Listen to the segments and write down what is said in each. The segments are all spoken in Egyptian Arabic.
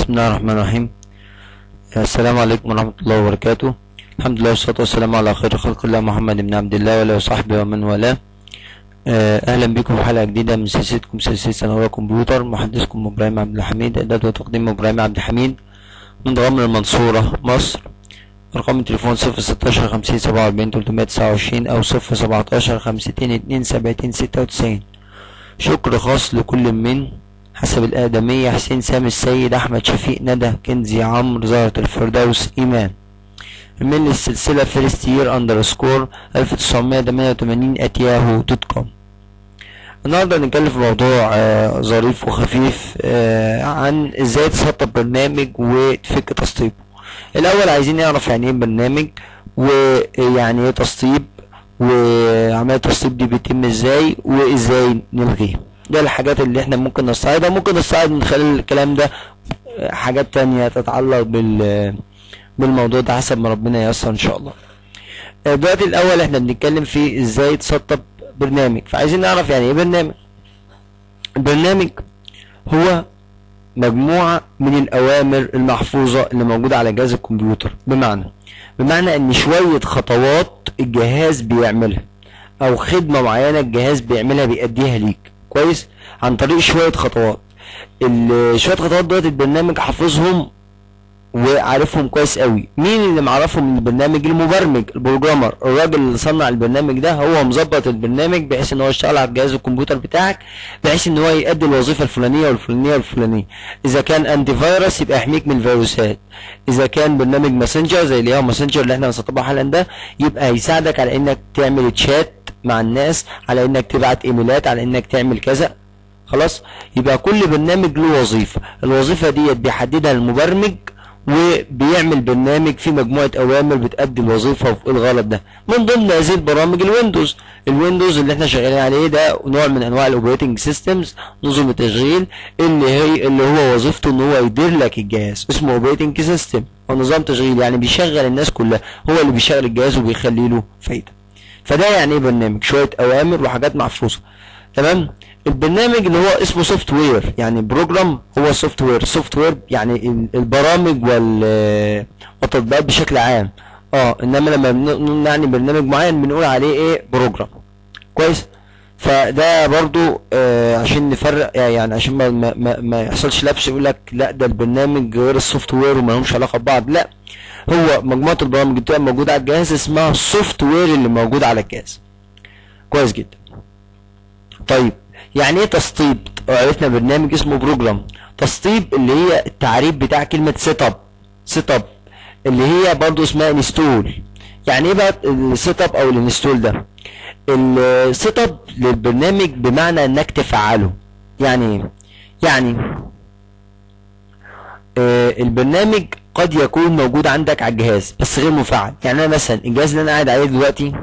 بسم الله الرحمن الرحيم السلام عليكم ورحمة الله وبركاته الحمد لله والصلاة والسلام على خير خلق الله محمد بن عبد الله وعلى وصحبه ومن والاه آه، أهلا بكم في حلقة جديدة من سلسلتكم سلسلة سنوات كمبيوتر محدثكم إبراهيم عبد الحميد إعداد وتقديم إبراهيم عبد الحميد من غمر المنصورة مصر رقم التليفون صفر ستاشر خمسين سبعة وأربعين تلتمية تسعة وعشرين أو صفر سبعتاشر خمستين اتنين سبعتين ستة وتسعين شكر خاص لكل من حسب الآدمية حسين سامي السيد أحمد شفيق ندى كنزي عمرو زهرة الفردوس إيمان من السلسلة فيرست يير أندرسكور ألف تسعمية تمانية وتمانين أت ياهو دوت كوم النهاردة هنتكلم في موضوع آه، ظريف وخفيف آه، عن ازاي تسطب برنامج وتفك تسطيبه الأول عايزين نعرف يعني ايه برنامج ويعني ايه تسطيب وعملية التسطيب دي بيتم ازاي وازاي نلغيه ده الحاجات اللي احنا ممكن نستعيدها ممكن نستعيد من خلال الكلام ده آه، حاجات تانية تتعلق بال بالموضوع ده حسب ما ربنا ييسر ان شاء الله آه، دلوقتي الاول احنا بنتكلم في ازاي تسطب برنامج فعايزين نعرف يعني ايه برنامج البرنامج هو مجموعة من الأوامر المحفوظة اللي موجودة على جهاز الكمبيوتر بمعنى بمعنى إن شوية خطوات الجهاز بيعملها أو خدمة معينة الجهاز بيعملها بيأديها ليك كويس عن طريق شوية خطوات ال- شوية خطوات دول البرنامج حافظهم وعارفهم كويس قوي مين اللي معرفهم من البرنامج المبرمج البروجرامر الراجل اللي صنع البرنامج ده هو مظبط البرنامج بحيث ان هو يشتغل على جهاز الكمبيوتر بتاعك بحيث ان هو يؤدي الوظيفه الفلانيه والفلانيه والفلانيه اذا كان انتي فيروس يبقى يحميك من الفيروسات اذا كان برنامج ماسنجر زي اللي هو ماسنجر اللي احنا بنسطبها حالا ده يبقى هيساعدك على انك تعمل تشات مع الناس على انك تبعت ايميلات على انك تعمل كذا خلاص يبقى كل برنامج له وظيفه الوظيفه ديت بيحددها المبرمج وبيعمل برنامج فيه مجموعة أوامر بتأدي الوظيفة وفي الغرض ده من ضمن هذه البرامج الويندوز الويندوز اللي احنا شغالين عليه ده نوع من أنواع الأوبريتنج سيستمز نظم التشغيل اللي هي اللي هو وظيفته إن هو يدير لك الجهاز اسمه أوبريتنج سيستم أو نظام تشغيل يعني بيشغل الناس كلها هو اللي بيشغل الجهاز وبيخلي له فايدة فده يعني ايه برنامج شوية أوامر وحاجات محفوظة تمام البرنامج اللي هو اسمه سوفت وير يعني بروجرام هو سوفت وير سوفت وير يعني ال- البرامج وال والتطبيقات بشكل عام اه انما لما بن- يعني برنامج معين بنقول عليه ايه بروجرام كويس فده برضو آه عشان نفرق يعني عشان ما, ما, ما, ما يحصلش لبس يقول لك لا ده البرنامج غير السوفت وير وما لهمش علاقه ببعض لا هو مجموعه البرامج اللي بتبقى موجوده على الجهاز اسمها السوفت وير اللي موجود على الجهاز كويس جدا طيب يعني ايه تسطيب عرفنا برنامج اسمه بروجرام تسطيب اللي هي التعريف بتاع كلمة سيت اب سيت اب اللي هي برضو اسمها انستول يعني ايه بقى السيت اب او الانستول ده السيت اب للبرنامج بمعنى انك تفعله يعني ايه يعني آه البرنامج قد يكون موجود عندك على الجهاز بس غير مفعل يعني انا مثلا الجهاز اللي انا قاعد عليه دلوقتي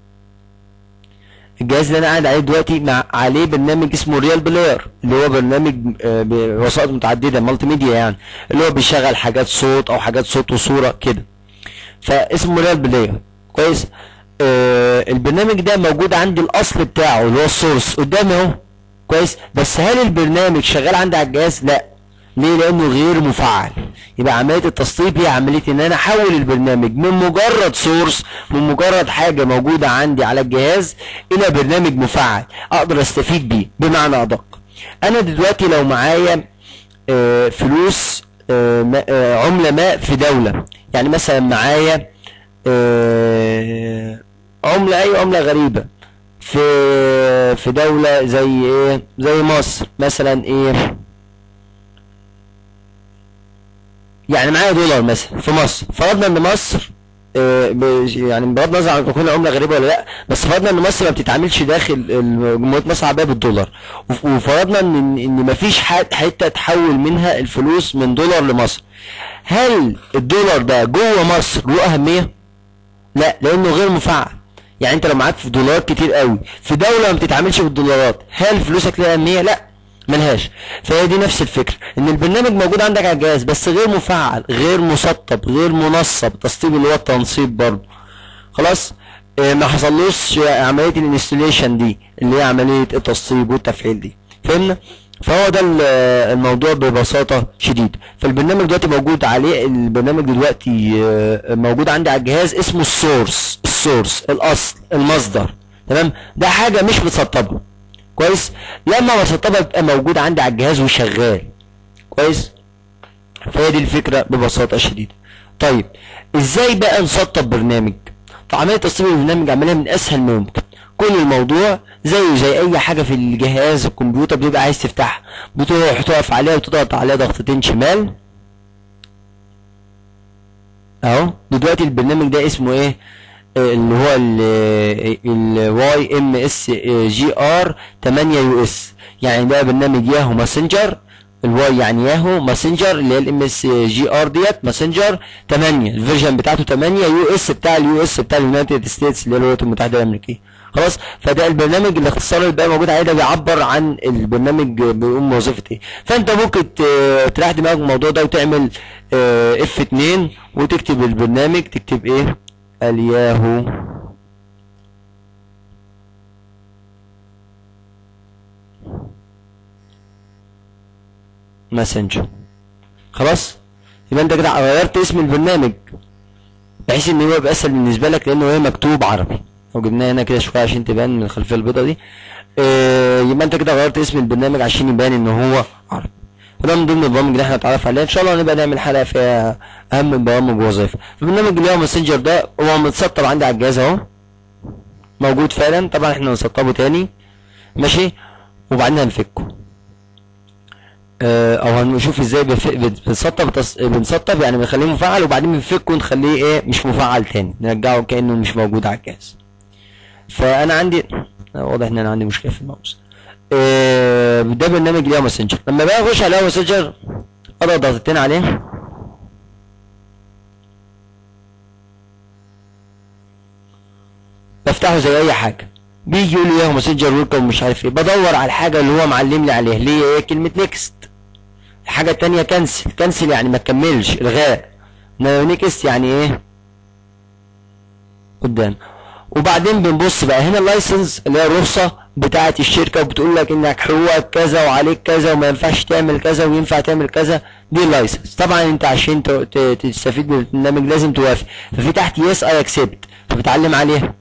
الجهاز اللي انا قاعد عليه دلوقتي مع عليه برنامج اسمه ريال بلاير اللي هو برنامج آه، بوسائط متعدده مالتي ميديا يعني اللي هو بيشغل حاجات صوت او حاجات صوت وصوره كده فاسمه ريال بلاير كويس آه البرنامج ده موجود عندي الاصل بتاعه اللي هو السورس قدامي اهو كويس بس هل البرنامج شغال عندي على الجهاز لا ليه لانه غير مفعل يبقى عمليه التسطيب هي عمليه ان انا احول البرنامج من مجرد سورس من مجرد حاجه موجوده عندي على الجهاز الى برنامج مفعل اقدر استفيد بيه بمعنى ادق انا دلوقتي لو معايا آه، فلوس آه، ما- آه، عمله ما في دوله يعني مثلا معايا آه، عمله اي عمله غريبه في في دوله زي ايه زي مصر مثلا ايه يعني معايا دولار مثلا في مصر فرضنا ان مصر آه، ب- يعني بغض النظر عن تكون عمله غريبه ولا لا بس فرضنا ان مصر ما بتتعاملش داخل ال- جمهوريه مصر العربيه بالدولار وف- وفرضنا ان ان مفيش ح- حته تحول منها الفلوس من دولار لمصر هل الدولار ده جوه مصر له اهميه؟ لا لانه غير مفعل يعني انت لو معاك في دولارات كتير قوي في دوله ما بتتعاملش بالدولارات هل فلوسك لها اهميه؟ لا ملهاش فهي دي نفس الفكره ان البرنامج موجود عندك على الجهاز بس غير مفعل غير مسطب غير منصب تسطيب اللي هو التنصيب برضه خلاص اه ما حصلوش عمليه الانستليشن دي اللي هي عمليه التسطيب والتفعيل دي فهمنا فهو ده ال- الموضوع ببساطة شديدة فالبرنامج دلوقتي موجود عليه البرنامج دلوقتي آه، موجود عندي على الجهاز اسمه السورس السورس الاصل المصدر تمام ده حاجة مش متسطبة كويس لما بسطبها بيبقى موجود عندي على الجهاز وشغال كويس فهي دي الفكرة ببساطة شديدة طيب ازاي بقى نسطب برنامج طب عملية تسطيب البرنامج عملية من اسهل ما يمكن كل الموضوع زيه زي اي حاجة في الجهاز الكمبيوتر بتبقى عايز تفتحها بتروح تقف عليها وتضغط عليها ضغطتين شمال اهو دلوقتي البرنامج ده اسمه ايه آه، اللي هو ال واي ام اس جي ار 8 يو اس يعني ده برنامج ياهو ماسنجر الواي يعني ياهو ماسنجر اللي هي الام اس جي ار ديت ماسنجر 8 الفيرجن بتاعته 8 يو اس بتاع اليو اس بتاع اليونايتد ستيتس اللي هي الولايات المتحده الامريكيه خلاص فده البرنامج الاختصار اللي بقى موجود عليه ده بيعبر عن البرنامج بيقوم بوظيفه ايه فانت ممكن ت- تريح دماغك من الموضوع ده وتعمل اف 2 وتكتب البرنامج تكتب ايه الياهو ماسنجر خلاص يبقى انت كده غيرت اسم البرنامج بحيث ان هو يبقى اسهل بالنسبه لك لانه هو مكتوب عربي لو جبناه هنا كده شويه عشان تبان من الخلفيه البيضاء دي اه يبقى انت كده غيرت اسم البرنامج عشان يبان ان هو عربي وده من ضمن البرامج اللي احنا هنتعرف عليها ان شاء الله نبقى نعمل حلقه فيها اهم البرامج ووظائفها فالبرنامج اللي هو ماسنجر ده هو متسطب عندي على الجهاز اهو موجود فعلا طبعا احنا هنسطبه تاني ماشي وبعدين هنفكه آه، او هنشوف ازاي بنف- بن- بنسطب تص- بنسطب يعني بنخليه مفعل وبعدين بنفكه ونخليه ايه مش مفعل تاني نرجعه كانه مش موجود على الجهاز فانا عندي آه، واضح ان انا عندي مشكله في الماوس آه، ده برنامج ليها ماسنجر لما بقى اخش على ماسنجر اضغط ضغطتين عليه بفتحه زي اي حاجه بيجي يقول لي ياهو ماسنجر ويلكم مش عارف ايه بدور على الحاجه اللي هو معلم لي عليها اللي هي ايه كلمه نيكست الحاجه التانية كنسل كنسل يعني ما تكملش الغاء انما نيكست يعني ايه قدام وبعدين بنبص بقى هنا اللايسنس اللي هي الرخصه بتاعه الشركه وبتقول لك انك حقوقك كذا وعليك كذا وما ينفعش تعمل كذا وينفع تعمل كذا دي اللايسنس طبعا انت عشان ت- ت- تستفيد من البرنامج لازم توافق ففي تحت يس اي اكسبت فبتعلم عليها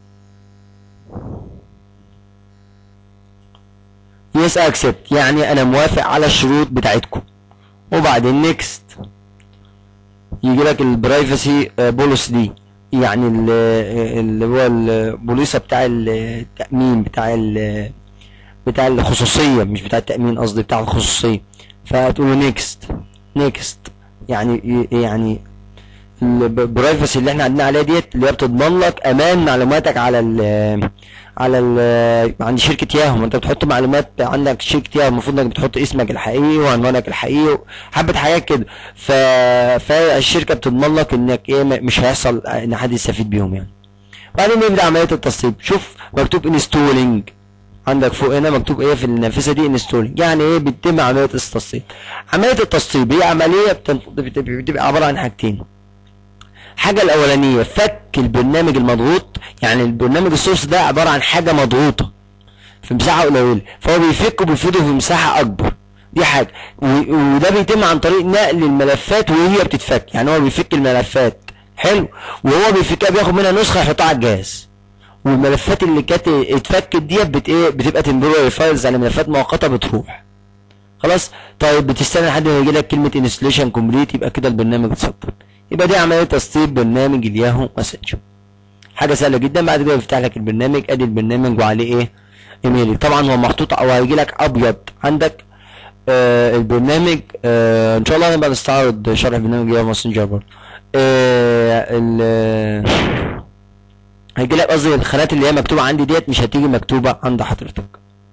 يس اكسبت يعني انا موافق على الشروط بتاعتكم وبعدين نيكست يجي لك البرايفسي بوليس دي يعني ال- اللي هو البوليصه بتاع التامين بتاع ال بتاع الخصوصيه مش بتاع التامين قصدي بتاع الخصوصيه فتقول له نيكست نيكست يعني يعني البرايفسي اللي احنا عندنا عليها ديت اللي هي بتضمن لك امان معلوماتك على ال على ال عند شركه ياهو ما انت بتحط معلومات عندك شركه ياهو المفروض انك بتحط اسمك الحقيقي وعنوانك الحقيقي حبه حاجات كده ف فالشركه بتضمن لك انك ايه م- مش هيحصل ان حد يستفيد بيهم يعني بعدين نبدا عمليه التسطيب شوف مكتوب انستولينج عندك فوق هنا مكتوب ايه في النافذه دي انستولينج يعني ايه بتتم عمليه التسطيب عمليه التسطيب هي عمليه بتن- بت- بتبقى عباره عن حاجتين حاجة الأولانية فك البرنامج المضغوط يعني البرنامج السورس ده عبارة عن حاجة مضغوطة في مساحة قليلة فهو بيفك وبيفيده في مساحة أكبر دي حاجة و- وده بيتم عن طريق نقل الملفات وهي بتتفك يعني هو بيفك الملفات حلو وهو بيفكها بياخد منها نسخة يحطها على الجهاز والملفات اللي كانت اتفكت ديت بت ايه بتبقى تمبوراري فايلز يعني ملفات مؤقتة بتروح خلاص طيب بتستنى لحد ما يجي لك كلمه انستليشن كومبليت يبقى كده البرنامج اتسطب يبقى دي عمليه تسطيب برنامج الياهو ماسنجر حاجه سهله جدا بعد كده يفتح لك البرنامج ادي البرنامج وعليه ايه ايميلي طبعا هو محطوط او هيجي لك ابيض عندك آه البرنامج آه ان شاء الله نبقى نستعرض شرح برنامج الياهو ماسنجر برضه آه ال هيجي لك قصدي الخانات اللي هي مكتوبه عندي ديت مش هتيجي مكتوبه عند حضرتك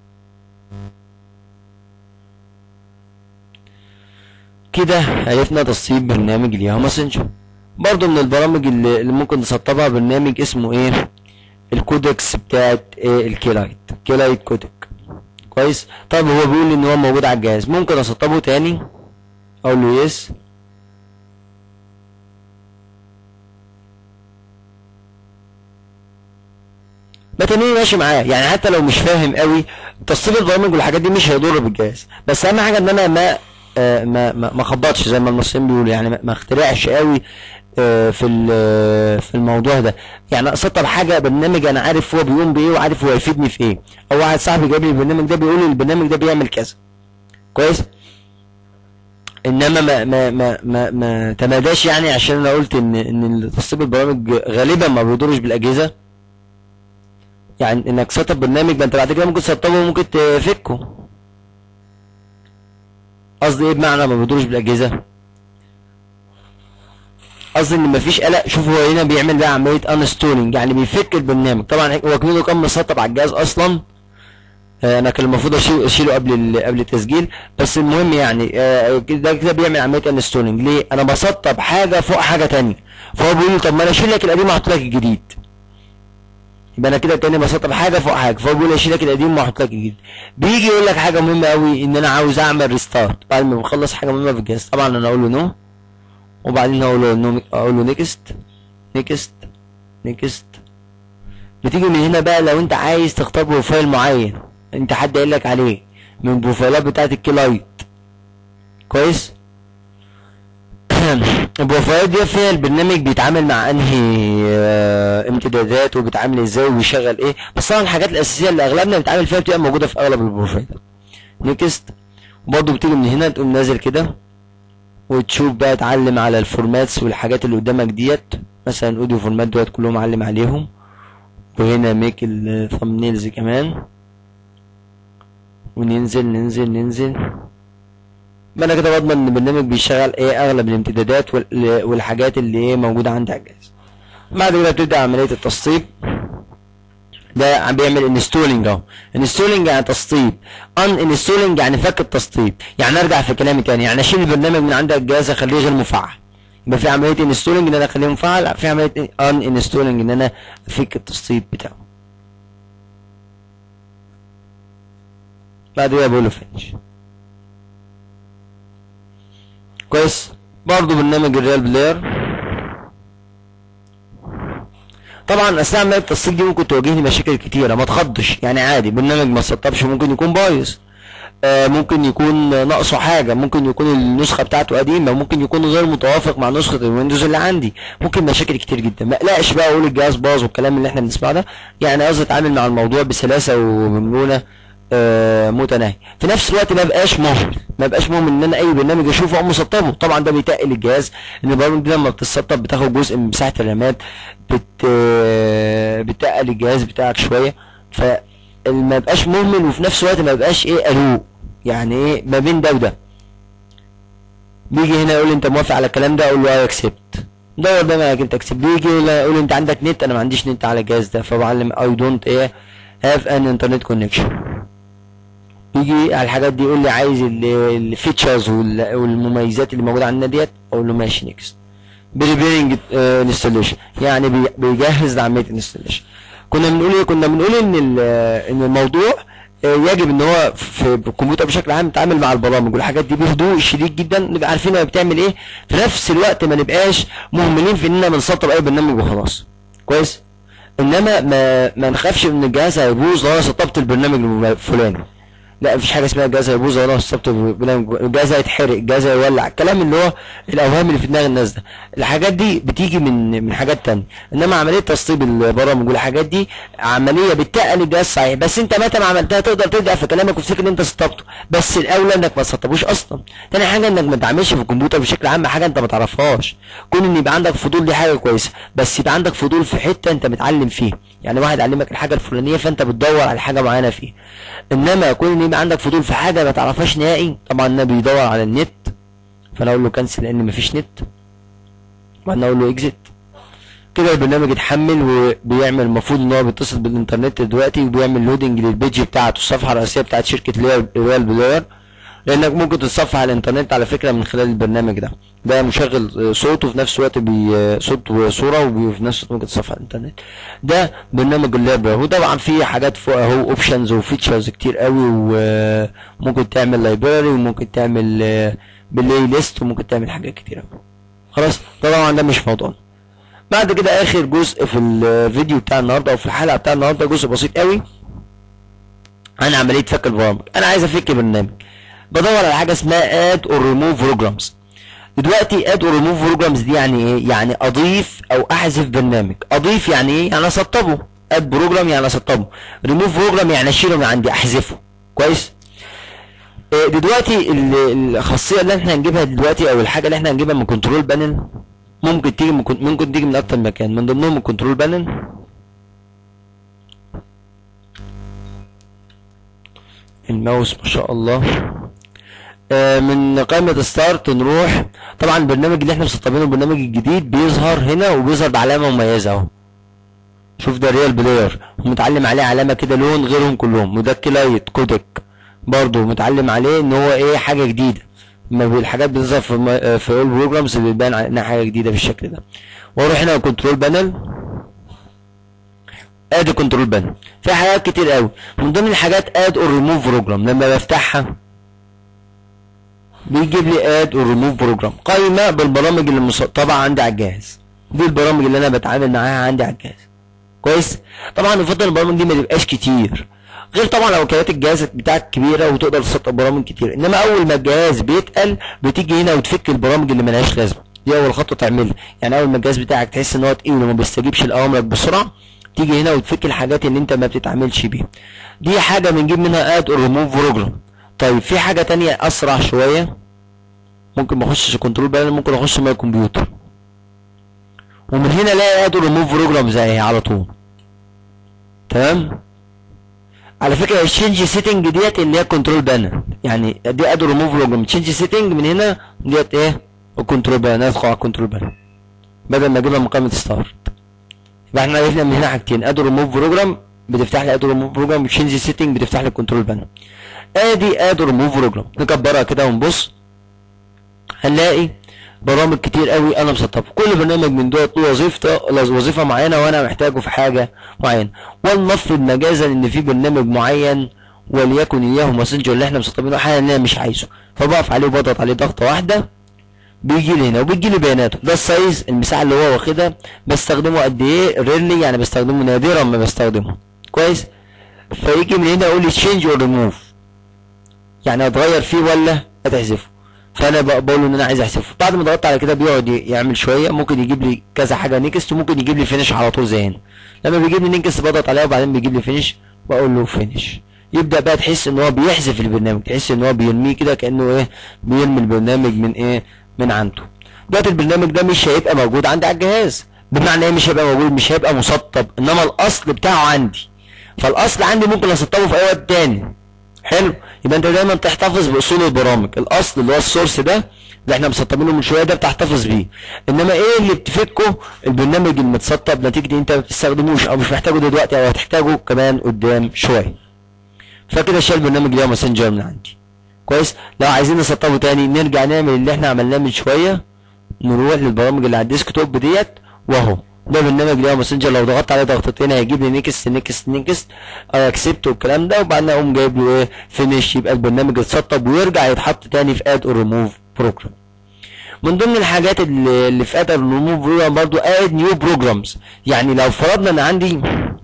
كده عرفنا تسطيب برنامج الياهو ماسنجر برضو من البرامج اللي, اللي ممكن تسطبها برنامج اسمه ايه الكودكس بتاعت ايه الكيلايت كيلايت كودك كويس طيب هو بيقول لي ان هو موجود على الجهاز ممكن اسطبه تاني اقول له يس بتنيني ماشي معاه يعني حتى لو مش فاهم قوي تصطيب البرامج والحاجات دي مش هيضر بالجهاز بس اهم حاجه ان انا ما آه، ما ما ما اخبطش زي ما المصريين بيقولوا يعني ما- ما اخترعش قوي آه، في ال- في الموضوع ده يعني اسطب حاجه برنامج انا عارف هو بيقوم بايه وعارف هو هيفيدني في ايه او واحد صاحبي جاب لي البرنامج ده بيقول لي البرنامج ده بيعمل كذا كويس انما ما ما ما ما, ما تماداش يعني عشان انا قلت ان ان تصطيب البرامج غالبا ما بيضرش بالاجهزه يعني انك سطب برنامج ما انت بعد كده ممكن تسطبه وممكن تفكه قصدي ايه بمعنى ما بيضرش بالاجهزه قصدي ان مفيش قلق شوف هو هنا بيعمل بقى عمليه انستولينج يعني بيفك البرنامج طبعا هو كمان كان مسطب على الجهاز اصلا آه، انا كان المفروض اشيله اشيله قبل ال- قبل التسجيل بس المهم يعني آه، كده كده بيعمل عمليه انستولينج ليه انا بسطب حاجه فوق حاجه تانية فهو بيقول لي طب ما انا اشيل لك القديم واحط لك الجديد يبقى انا كده كاني بسطب حاجه فوق حاجه فهو بيقول لي اشيل لك القديم واحط لك الجديد بيجي يقول لك حاجه مهمه قوي ان انا عاوز اعمل ريستارت بعد ما بخلص حاجه مهمه في الجهاز طبعا انا اقول له نو وبعدين اقول له نو اقول له نيكست نيكست نيكست بتيجي من هنا بقى لو انت عايز تختار بروفايل معين انت حد قايل لك عليه من البروفايلات بتاعت الكلايت كويس البروفايلات دي فيها البرنامج بيتعامل مع انهي اه امتدادات وبيتعامل ازاي وبيشغل ايه بس طبعا الحاجات الاساسيه اللي اغلبنا بيتعامل فيها بتبقى موجوده في اغلب البروفايلات نيكست برضه بتيجي من هنا تقوم نازل كده وتشوف بقى تعلم على الفورماتس والحاجات اللي قدامك ديت مثلا اوديو فورمات دولت كلهم علم عليهم وهنا ميك الثامبنيلز كمان وننزل ننزل ننزل ما انا كده بضمن ان البرنامج بيشغل ايه اغلب الامتدادات وال- والحاجات اللي ايه موجوده عندي على الجهاز بعد كده بتبدا عمليه التسطيب ده عم بيعمل انستولينج اهو انستولينج يعني تسطيب ان انستولينج يعني فك التسطيب يعني ارجع في كلامي تاني يعني اشيل البرنامج من عندك الجهاز اخليه غير مفعل يبقى في عمليه انستولينج ان انا اخليه مفعل في عمليه ان انستولينج ان انا افك التسطيب بتاعه بعد كده بقول له فينش كويس برضه برنامج الريال بلاير طبعا اثناء عمليه التصديق دي ممكن تواجهني مشاكل كتيره ما تخضش يعني عادي برنامج ما سطبش ممكن يكون بايظ آه ممكن يكون ناقصه حاجه ممكن يكون النسخه بتاعته قديمه ممكن يكون غير متوافق مع نسخه الويندوز اللي عندي ممكن مشاكل كتير جدا ما اقلقش بقى اقول الجهاز باظ والكلام اللي احنا بنسمعه ده يعني قصدي اتعامل مع الموضوع بسلاسه وبمرونه آه متناهي في نفس الوقت ما بقاش مهمل ما بقاش مهمل ان انا اي برنامج اشوفه اقوم مسطبه طبعا ده بيتقل الجهاز ان البرامج دي لما بتتسطب بتاخد جزء من مساحه الرامات بت آه، بتقل الجهاز بتاعك شويه فما بقاش مهمل وفي نفس الوقت ما بقاش ايه قلوق يعني ايه ما بين ده وده بيجي هنا يقول لي انت موافق على الكلام ده اقول له اي اكسبت دور دايما انك انت اكسبت بيجي لا يقول لي انت عندك نت انا ما عنديش نت على الجهاز ده فبعلم اي دونت ايه هاف ان انترنت كونكشن يجي على الحاجات دي يقول لي عايز الفيتشرز والمميزات اللي موجوده عندنا ديت اقول له ماشي نيكست بريبيرنج انستليشن يعني بي- بيجهز لعمليه انستليشن كنا بنقول ايه كنا بنقول ان ال- ان الموضوع آه، يجب ان هو في الكمبيوتر بشكل عام يتعامل مع البرامج والحاجات دي بهدوء شديد جدا نبقى عارفين هي بتعمل ايه في نفس الوقت ما نبقاش مهملين في اننا بنسطب اي برنامج وخلاص كويس انما ما ما نخافش ان الجهاز هيبوظ لو انا سطبت البرنامج الفلاني لا مفيش حاجه اسمها الجهاز هيبوظ ولا سطبت البرنامج الجهاز هيتحرق الجهاز هيولع الكلام اللي هو الاوهام اللي في دماغ الناس ده الحاجات دي بتيجي من من حاجات تانية انما عمليه تسطيب البرامج والحاجات دي عمليه بتقل الجهاز صحيح بس انت متى ما عملتها تقدر ترجع في كلامك وتفتكر ان انت سطبته بس الاولى انك ما تسطبوش اصلا تاني حاجه انك ما تعملش في الكمبيوتر بشكل عام حاجه انت ما تعرفهاش كون ان يبقى عندك فضول دي حاجه كويسه بس يبقى عندك فضول في حته انت متعلم فيها يعني واحد علمك الحاجه الفلانيه فانت بتدور على حاجه معينه فيها انما كون ان يبقى عندك فضول في حاجه ما تعرفهاش نهائي طبعا ده بيدور على النت فانا اقول له كنسل لان مفيش نت وبعدين اقول له اكزيت كده البرنامج اتحمل وبيعمل المفروض ان هو بيتصل بالانترنت دلوقتي وبيعمل لودنج للبيج بتاعته الصفحه الرئيسيه بتاعت شركه رويال بلاير لانك ممكن تتصفح على الانترنت على فكره من خلال البرنامج ده ده مشغل صوت وفي نفس الوقت بي صوت وصوره وفي نفس الوقت ممكن تتصفح على الانترنت ده برنامج اللاب وطبعا فيه حاجات فوق اهو اوبشنز وفيتشرز كتير قوي وممكن تعمل لايبراري وممكن تعمل بلاي ليست وممكن تعمل حاجات كتير قوي خلاص ده طبعا ده مش موضوعنا بعد كده اخر جزء في الفيديو بتاع النهارده او في الحلقه بتاع النهارده جزء بسيط قوي عن عمليه فك البرامج انا عايز افك برنامج بدور على حاجه اسمها اد اور ريموف بروجرامز دلوقتي اد اور ريموف بروجرامز دي يعني ايه يعني اضيف او احذف برنامج اضيف يعني ايه يعني اسطبه اد بروجرام يعني اسطبه ريموف بروجرام يعني اشيله من عندي احذفه كويس إيه دلوقتي ال- الخاصيه اللي احنا هنجيبها دلوقتي او الحاجه اللي احنا هنجيبها من كنترول بانل ممكن تيجي من كن- ممكن تيجي من اكتر من مكان من ضمنهم الكنترول بانل الماوس ما شاء الله آه، من قائمة ستارت نروح طبعا البرنامج اللي احنا مسطبينه البرنامج الجديد بيظهر هنا وبيظهر بعلامة مميزة اهو شوف ده ريال بلاير ومتعلم عليه علامة كده لون غيرهم كلهم وده كلايت كودك برضه متعلم عليه ان هو ايه حاجة جديدة ما بي- الحاجات بتظهر في م- آه، في اول بروجرامز بيبان على انها حاجة جديدة بالشكل ده واروح هنا كنترول بانل ادي كنترول بانل في حاجات كتير قوي من ضمن الحاجات اد اور ريموف بروجرام لما بفتحها بيجيب لي اد اور ريموف بروجرام قائمه بالبرامج اللي مسطبه عندي على الجهاز دي البرامج اللي انا بتعامل معاها عندي على الجهاز كويس طبعا يفضل البرامج دي ما تبقاش كتير غير طبعا لو كانت الجهاز بتاعك كبيره وتقدر تسطب برامج كتير انما اول ما الجهاز بيتقل بتيجي هنا وتفك البرامج اللي ملهاش لازمه دي اول خطوه تعملها يعني اول ما الجهاز بتاعك تحس ان هو تقيل وما بيستجيبش لاوامرك بسرعه تيجي هنا وتفك الحاجات اللي انت ما بتتعاملش بيها دي حاجه بنجيب منها اد اور ريموف بروجرام طيب في حاجه تانية اسرع شويه ممكن ما اخشش كنترول بانل ممكن اخش ماي كمبيوتر ومن هنا الاقي اد ريموف بروجرام زي على طول تمام على فكره الشينج سيتنج ديت اللي هي كنترول بانل يعني دي اد ريموف بروجرام تشينج سيتنج من هنا ديت ايه الكنترول بانل ادخل على الكنترول بانل بدل ما اجيبها من قائمه ستارت يبقى احنا عرفنا من هنا حاجتين اد ريموف بروجرام بتفتح لي اد ريموف بروجرام وتشينج سيتنج بتفتح لي الكنترول بانل ادي اد ريموف بروجرام نكبرها كده ونبص هنلاقي برامج كتير قوي انا مسطبها كل برنامج من دول له وظيفته له وظيفه معينه وانا محتاجه في حاجه معينه ولنفرض مجازا ان في برنامج معين وليكن اياه ماسنجر اللي احنا مسطبينه حالا انا مش عايزه فبقف عليه وبضغط عليه ضغطه واحده بيجي لي هنا وبيجي لي بياناته ده السايز المساحه اللي هو واخدها بستخدمه قد ايه ريرلي يعني بستخدمه نادرا ما بستخدمه كويس فيجي من هنا يقول لي تشينج اور ريموف يعني اتغير فيه ولا اتحذفه فانا بق- بقول له ان انا عايز احذفه بعد ما ضغطت على كده بيقعد ي- يعمل شويه ممكن يجيب لي كذا حاجه نيكست وممكن يجيب لي فينش على طول زي هنا لما بيجيب لي نيكست بضغط عليها وبعدين بيجيب لي فينش بقول له فينش يبدا بقى تحس ان هو بيحذف البرنامج تحس ان هو بيرميه كده كانه ايه بيرمي البرنامج من ايه من عنده دلوقتي البرنامج ده مش هيبقى موجود عندي على الجهاز بمعنى ايه مش هيبقى موجود مش هيبقى مسطب انما الاصل بتاعه عندي فالاصل عندي ممكن اسطبه في اي وقت تاني حلو يبقى انت دايما تحتفظ باصول البرامج الاصل اللي هو السورس ده اللي احنا مسطبينه من شويه ده بتحتفظ بيه انما ايه اللي بتفكه البرنامج المتسطب نتيجه ان انت ما بتستخدموش او مش محتاجه دلوقتي او هتحتاجه كمان قدام شويه فكده شال برنامج اللي هو ماسنجر من عندي كويس لو عايزين نسطبه تاني نرجع نعمل اللي احنا عملناه من شويه نروح للبرامج اللي على الديسك توب ديت واهو ده برنامج اللي هو ماسنجر لو ضغطت عليه ضغطتين هيجيب لي نيكست نيكست نيكست اكسبت والكلام ده وبعدين اقوم جايب له ايه فينيش يبقى البرنامج اتسطب ويرجع يتحط تاني في اد اور ريموف بروجرام من ضمن الحاجات اللي اللي في اد اور ريموف بروجرام برضو اد نيو بروجرامز يعني لو فرضنا ان عندي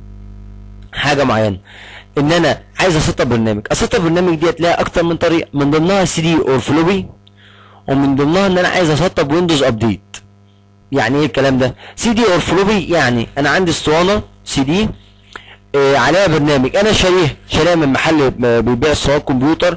حاجه معينه ان انا عايز اسطب برنامج اسطب برنامج ديت ليها اكتر من طريقه من ضمنها سي دي اور فلوبي ومن ضمنها ان انا عايز اسطب ويندوز ابديت يعني ايه الكلام ده سي دي اور فلوبي يعني انا عندي اسطوانه سي دي آه عليها برنامج انا شاريه شاريها من محل آه، بيبيع اسطوانات كمبيوتر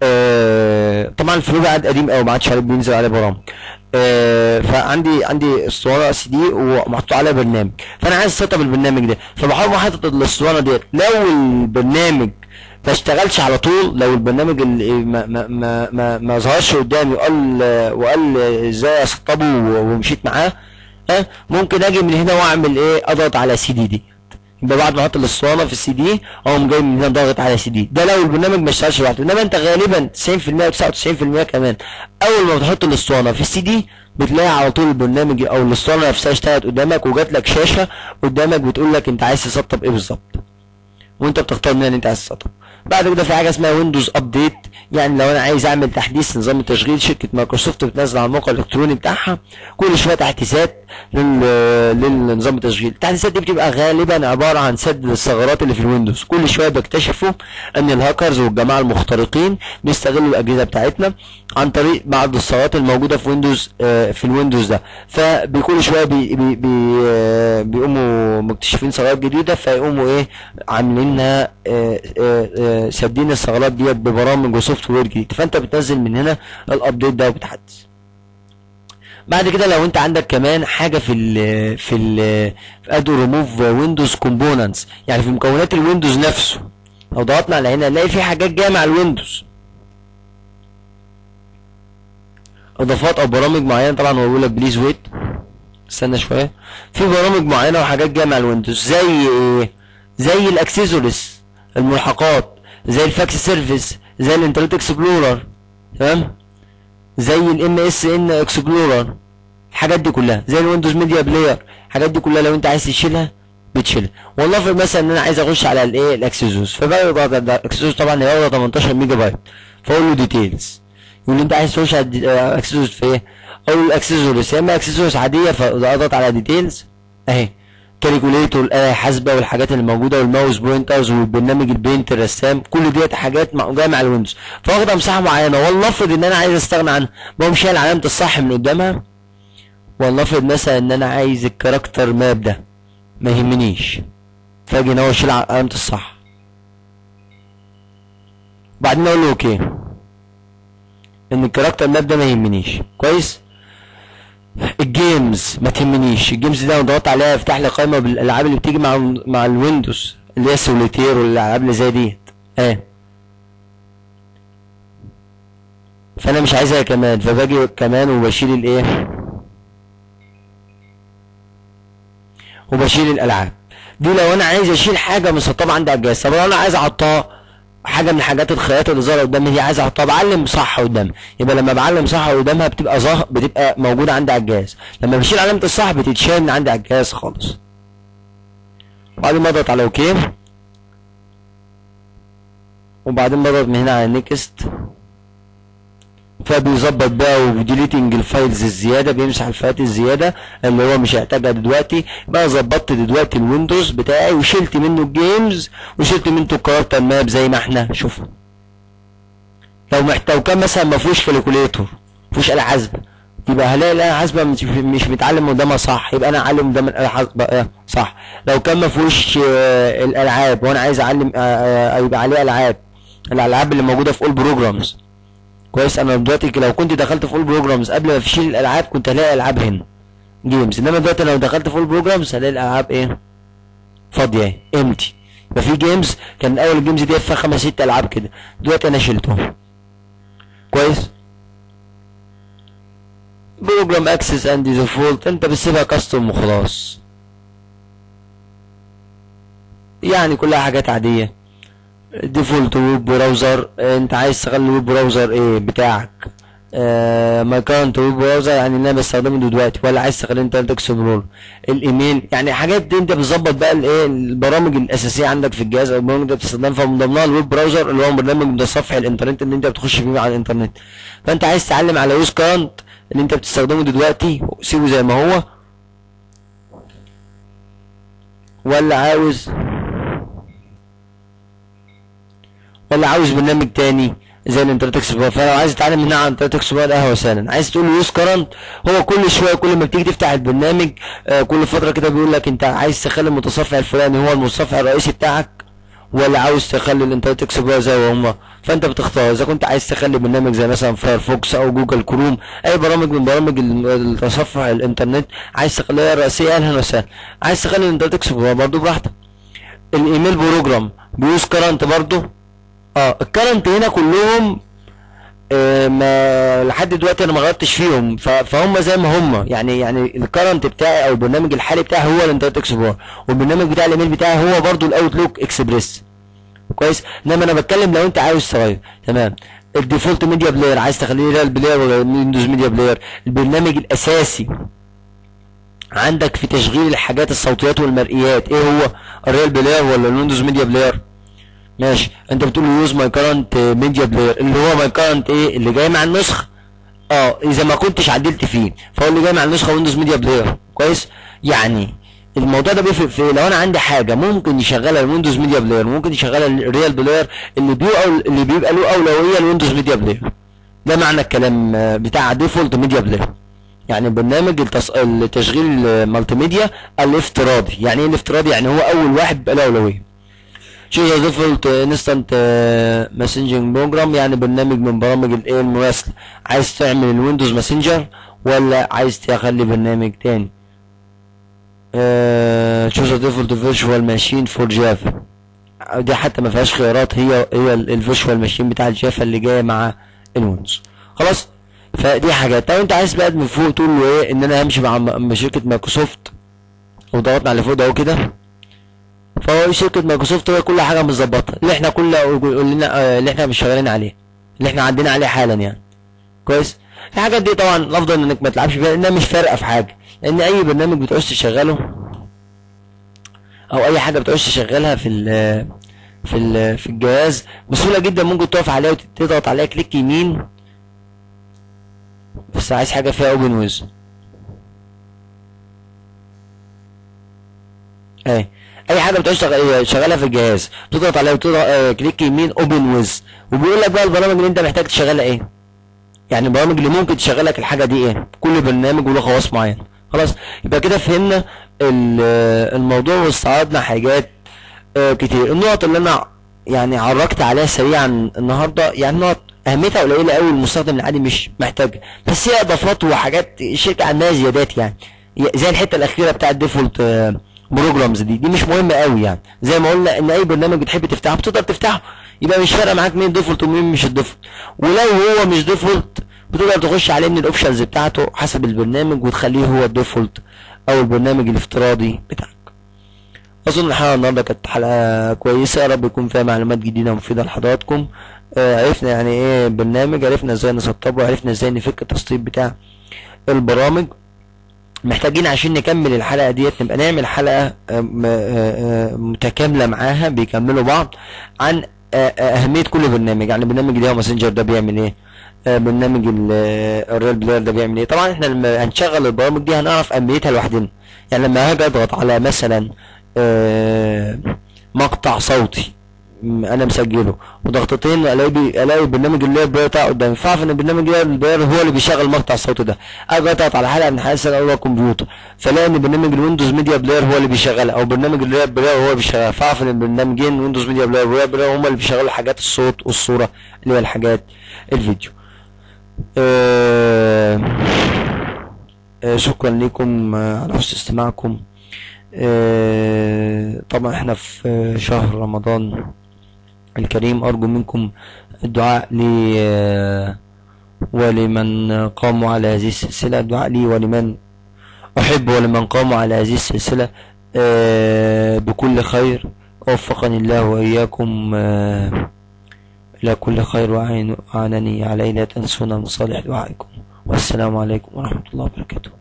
آه طبعا الفلوبي عاد قديم قوي ما عادش عليه بينزل عليه برامج آه فعندي عندي اسطوانه سي دي ومحطوط عليها برنامج فانا عايز اسطب البرنامج ده فبحاول حاطط الاسطوانه ديت لو البرنامج ما اشتغلش على طول لو البرنامج اللي ما ما ما ما, ما ظهرش قدامي وقال وقال ازاي اسطبه ومشيت معاه ها ممكن اجي من هنا واعمل ايه اضغط على سي دي دي يبقى بعد ما احط الاسطوانه في السي دي اقوم جاي من هنا ضاغط على سي دي ده لو البرنامج ما اشتغلش لوحده انما انت غالبا 90% و99% كمان اول ما بتحط الاسطوانه في السي دي بتلاقي على طول البرنامج او الاسطوانه نفسها اشتغلت قدامك وجات لك شاشه قدامك بتقول لك انت عايز تسطب ايه بالظبط وانت بتختار منين انت عايز تسطب بعد كده في حاجه اسمها ويندوز ابديت يعني لو انا عايز اعمل تحديث لنظام التشغيل شركه مايكروسوفت بتنزل على الموقع الالكتروني بتاعها كل شويه تحديثات لل... للنظام التشغيل التحديثات دي بتبقى غالبا عباره عن سد الثغرات اللي في الويندوز كل شويه بيكتشفوا ان الهاكرز والجماعه المخترقين بيستغلوا الاجهزه بتاعتنا عن طريق بعض الثغرات الموجوده في ويندوز آه، في الويندوز ده فبكل شويه بي... بي... بي... آه، بيقوموا مكتشفين ثغرات جديده فيقوموا ايه عاملينها آه، آه، آه، سادين الثغرات ديت ببرامج وسوفت وير جديد فانت بتنزل من هنا الابديت ده وبتحدث بعد كده لو انت عندك كمان حاجه في ال في ال في ادو ريموف ويندوز كومبوننتس يعني في مكونات الويندوز نفسه لو ضغطنا على هنا نلاقي في حاجات جايه مع الويندوز اضافات او برامج معينه طبعا هو بيقول لك بليز ويت استنى شويه في برامج معينه وحاجات جايه مع الويندوز زي ايه زي الاكسسوارز الملحقات زي الفاكس سيرفيس زي الانترنت اكسبلورر تمام زي الام اس ان اكسبلورر الحاجات دي كلها زي الويندوز ميديا بلاير الحاجات دي كلها لو انت عايز تشيلها بتشيلها والله افرض مثلا ان انا عايز اخش على الايه الاكسسوارز فبقى يضغط على الاكسسوارز طبعا هي واخده 18 ميجا بايت فاقول له ديتيلز يقول لي انت عايز تخش على الاكسسوارز في ايه اقول له الاكسسوارز يا اما اكسسوارز عاديه فاضغط على ديتيلز اهي كالكوليتور الاله الحاسبه والحاجات اللي موجوده والماوس بوينترز والبرنامج البينت الرسام كل ديت حاجات مع- جايه مع الويندوز فواخده مساحه معينه والله افرض ان انا عايز استغنى عنها بقوم شايل علامه الصح من قدامها والله افرض مثلا ان انا عايز الكاركتر ماب ده ما يهمنيش فاجي ان هو اشيل علامه الصح بعدين اقول له اوكي ان الكاركتر ماب ده ما يهمنيش كويس الجيمز ما تهمنيش الجيمز دي انا ضغطت عليها يفتح لي قائمه بالالعاب اللي بتيجي مع مع الويندوز اللي هي سوليتير والالعاب اللي زي ديت اه فانا مش عايزها كمان فباجي كمان وبشيل الايه وبشيل الالعاب دي لو انا عايز اشيل حاجه مسطبه عندي على الجهاز طب لو انا عايز احطها حاجه من حاجات الخياطه اللي ظاهره قدامي دي عايز احطها بعلم صح قدامي يبقى لما بعلم صح قدامها بتبقى ظاهر بتبقى موجوده عندي على الجهاز لما بشيل علامه الصح بتتشال من عندي على الجهاز خالص وبعدين بضغط على اوكي وبعدين بضغط من هنا على نيكست فبيظبط بقى وديليتنج الفايلز الزياده بيمسح الفايلات الزياده اللي هو مش هيحتاجها دلوقتي بقى ظبطت دلوقتي الويندوز بتاعي وشلت منه الجيمز وشلت منه الكاركتر ماب زي ما احنا شوفنا لو محتاج لو كان مثلا ما فيهوش كالكوليتور ما فيهوش آلة حاسبة يبقى هلاقي الآلة الحاسبة مش مش متعلم قدامها صح يبقى انا اعلم قدام الآلة الحاسبة آه، صح لو كان ما فيهوش آه، الالعاب وانا عايز اعلم آه، آه، يبقى عليه العاب الالعاب اللي موجوده في اول بروجرامز كويس انا دلوقتي لو كنت دخلت في اول بروجرامز قبل ما اشيل الالعاب كنت هلاقي العاب هنا جيمز انما دلوقتي لو دخلت في اول بروجرامز هلاقي الالعاب ايه فاضيه امتي يبقى في جيمز كان الاول الجيمز دي فيها خمس ست العاب كده دلوقتي انا شلتهم كويس بروجرام اكسس اند ديفولت انت بتسيبها كاستم وخلاص يعني كلها حاجات عاديه ديفولت ويب براوزر انت عايز تخلي الويب براوزر ايه بتاعك آه ما كانت ويب براوزر يعني اللي انا بستخدمه دلوقتي ولا عايز تخلي انت اكسبلور الايميل يعني حاجات دي انت بتظبط بقى الايه البرامج الاساسيه عندك في الجهاز او البرامج اللي بتستخدمها فمن ضمنها الويب براوزر اللي هو برنامج متصفح الانترنت اللي انت بتخش فيه على الانترنت فانت عايز تعلم على يوز كانت اللي انت بتستخدمه دلوقتي سيبه زي ما هو ولا عاوز ولا عاوز برنامج تاني زي الانترنت اكسبلورر فلو عايز تتعلم منها عن الانترنت اكسبلورر اهلا وسهلا عايز تقول له يوز كرنت هو كل شويه كل ما بتيجي تفتح البرنامج آه كل فتره كده بيقول لك انت عايز تخلي المتصفح الفلاني هو المتصفح الرئيسي بتاعك ولا عاوز تخلي الانترنت اكسبلورر زي ما هما فانت بتختار اذا كنت عايز تخلي برنامج زي مثلا فايرفوكس او جوجل كروم اي برامج من برامج ال- التصفح الانترنت عايز تخليها رئيسيه اهلا وسهلا عايز تخلي الانترنت اكسبلورر برضه براحتك الايميل بروجرام بيوز كرنت برضه اه الكرنت هنا كلهم آه ما لحد دلوقتي انا ما غيرتش فيهم ف- فهم زي ما هم يعني يعني الكرنت بتاعي او البرنامج الحالي بتاعي هو الانترنت اكسبلورر والبرنامج بتاع الايميل بتاعي هو برضو الاوتلوك اكسبريس كويس انما انا بتكلم لو انت عاوز تغير تمام الديفولت ميديا بلاير عايز تخليه ريال بلاير ولا ويندوز ميديا بلاير البرنامج الاساسي عندك في تشغيل الحاجات الصوتيات والمرئيات ايه هو الريال بلاير ولا الويندوز ميديا بلاير ماشي انت بتقول له يوز ماي كارنت ميديا بلاير اللي هو ماي كارنت ايه اللي جاي مع النسخه اه اذا ما كنتش عدلت فيه فهو اللي جاي مع النسخه ويندوز ميديا بلاير كويس يعني الموضوع ده بيفرق في لو انا عندي حاجه ممكن يشغلها الويندوز ميديا بلاير ممكن يشغلها الريال بلاير اللي بيبقى اللي بيبقى له اولويه الويندوز ميديا بلاير ده معنى الكلام آه، بتاع ديفولت ميديا بلاير يعني برنامج التص... التشغيل المالتي ميديا الافتراضي يعني ايه الافتراضي يعني هو اول واحد بيبقى له اولويه شيء ديفولت انستنت ماسنجنج بروجرام يعني برنامج من برامج الايه المراسله عايز تعمل الويندوز ماسنجر ولا عايز تخلي برنامج تاني تشوز ديفولت فيرتشوال ماشين فور جافا دي حتى ما فيهاش خيارات هي هي الفيرتشوال ماشين بتاع الجافا اللي جايه مع الويندوز خلاص فدي حاجات طب انت عايز بقى من فوق تقول له ايه ان انا همشي مع مع شركه مايكروسوفت وضغطنا على فوق ده اهو كده فهو شركه مايكروسوفت هي كل حاجه مظبطه اللي احنا كل لنا آه، اللي احنا مش شغالين عليه اللي احنا عندنا عليه حالا يعني كويس الحاجات دي طبعا الافضل انك ما تلعبش بيها لانها مش فارقه في حاجه لان اي برنامج بتعوز تشغله او اي حاجه بتعوز تشغلها في ال في ال في الجهاز بسهوله جدا ممكن تقف عليها وتضغط عليها كليك يمين بس عايز حاجه فيها اوبن ويز اي اي حاجه بتعوز تشغل- تشغلها في الجهاز تضغط عليها وتضغط آه، كليك يمين اوبن ويز وبيقول لك بقى البرامج اللي انت محتاج تشغلها ايه يعني البرامج اللي ممكن تشغل لك الحاجه دي ايه كل برنامج وله خواص معين خلاص يبقى كده فهمنا ال- الموضوع واستعرضنا حاجات آه، كتير النقط اللي انا يعني عرجت عليها سريعا النهارده يعني نقط اهميتها قليله قوي المستخدم العادي مش محتاجها بس هي اضافات وحاجات الشركه عندها زيادات يعني زي الحته الاخيره بتاعه ديفولت بروجرامز دي دي مش مهمه قوي يعني زي ما قلنا ان اي برنامج بتحب تفتحه بتقدر تفتحه يبقى مش فارقه معاك مين ديفولت ومين مش الديفولت ولو هو مش ديفولت بتقدر تخش عليه من الاوبشنز بتاعته حسب البرنامج وتخليه هو الديفولت او البرنامج الافتراضي بتاعك اظن الحلقه النهارده كانت حلقه كويسه يا رب يكون فيها معلومات جديده ومفيده لحضراتكم آه، عرفنا يعني ايه برنامج عرفنا ازاي نسطبه عرفنا ازاي نفك التسطيب بتاع البرامج محتاجين عشان نكمل الحلقه ديت نبقى نعمل حلقه آه، م- آه، آه، متكامله معاها بيكملوا بعض عن آه، آه، اهميه كل برنامج يعني برنامج الياهو ماسنجر ده بيعمل ايه آه، برنامج ال- آه، الريل بلاير ده بيعمل ايه طبعا احنا لما هنشغل البرامج دي هنعرف اهميتها لوحدنا يعني لما هاجي اضغط على مثلا آه، مقطع صوتي م- انا مسجله وضغطتين الاقي بي- الاقي برنامج اللي بلاير بتاعه قدامي فاعرف ان برنامج اللي بلاير هو اللي بيشغل المقطع الصوتي ده اجي اضغط على حلقه من حلقات الاول الكمبيوتر فلاقي ان برنامج الويندوز ميديا بلاير هو اللي بيشغلها او برنامج اللي بلاير هو اللي بيشغلها فاعرف ان البرنامجين ويندوز ميديا بلاير والريال بلاير هم اللي بيشغلوا حاجات الصوت والصوره اللي هي الحاجات الفيديو آه، آه، شكرا لكم آه، على حسن استماعكم آه، طبعا احنا في آه، شهر رمضان الكريم أرجو منكم الدعاء لي آه، ولمن قاموا على هذه السلسلة الدعاء لي ولمن أحب ولمن قاموا على هذه السلسلة آه، بكل خير وفقني الله وإياكم آه، إلى كل خير وأعين- وأعانني عليه لا تنسونا من صالح دعائكم والسلام عليكم ورحمة الله وبركاته